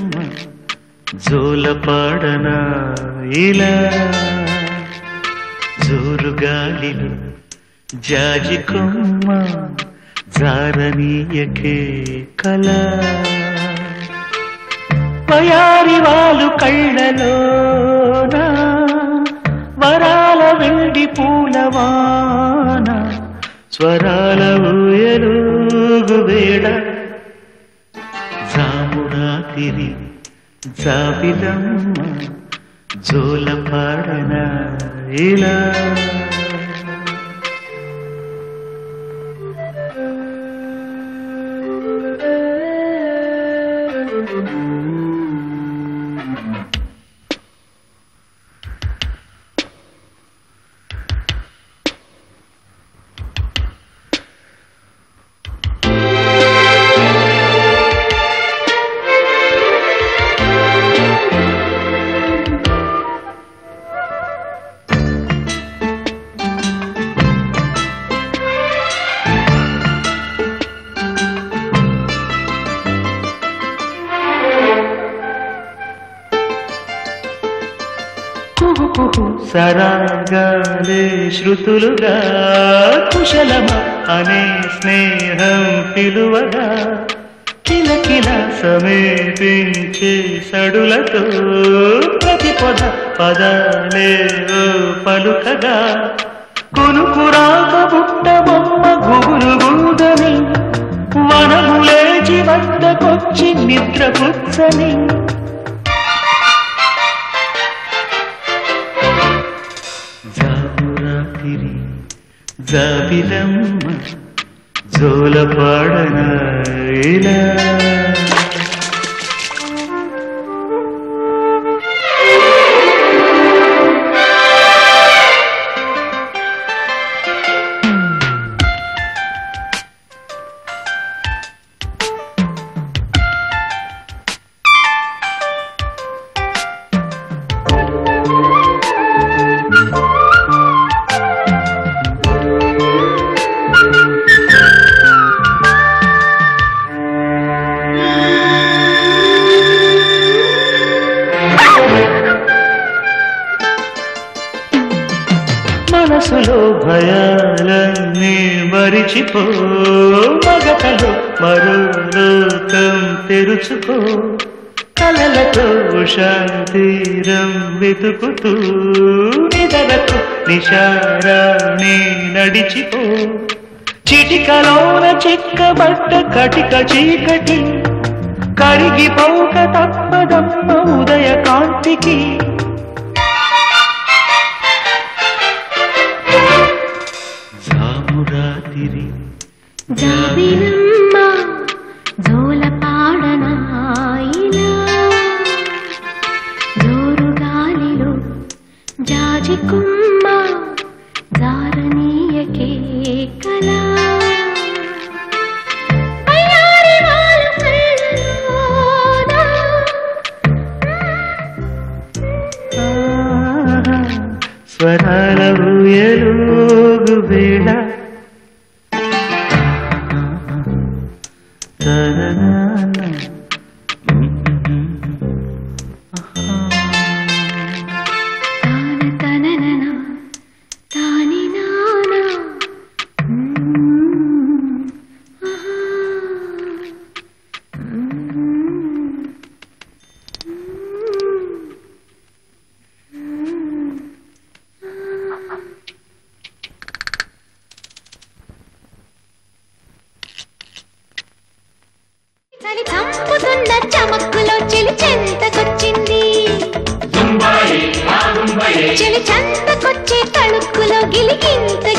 జోలపాడన ఇలా జోరుగాలిలో జాజి కొమ్మ జారనీయకే కళ వయారి వాళ్ళు కళ్ళలోన వరాల వెండి పూలవాన స్వరాల ఊయలుగు వేళ జామురాతిరి జాబిలమ్మ జోలపాడన ఇలా కుహు కుహు సరాగాలే శృతులుగా కుశలమ అనే స్నేహం పిలువగా కిలకిల సమీపించే సడులతో ప్రతి పొద పదాలే ఓ పలుకగా కొనుకురాక బుట్ట బొమ్మ గుబురు గుందని వనములేచి వద్దకొచ్చి నిద్ర పుచ్చని జామురాతిరి జాబిలమ్మ జోలపాడన ఇలా మనసులో భయాలన్నీ మరిచిపో మగతలో మరో లోకం తెరుచుకో కలలతో శాంతిరం వెతుకుతూ నిదలకు నిశారాణి నడిచిపో చిటికలోన చిక్కబట్ట కటిక చీకటి కరిగిపోక తప్పదమ్మ ఉదయ కాంతికి జామురాతిరి జాబిలమ్మ జోలపాడన ఇలా జోరు గాలిలో జాజి కుమ్మ జారనీయకే కళ అయ్యారి వాళ్ళ కళ్ళలోన స్వరాల ఊయలుగు వేళ తననాన. తాన తననన తాని నాన మ్మ్. ఆహా. మ్మ్. చలి చంపుతున్న చమక్కులో చెలి చెంతకొచ్చింది చెలి చెంతకొచ్చే తణుక్కులో గిలిగింత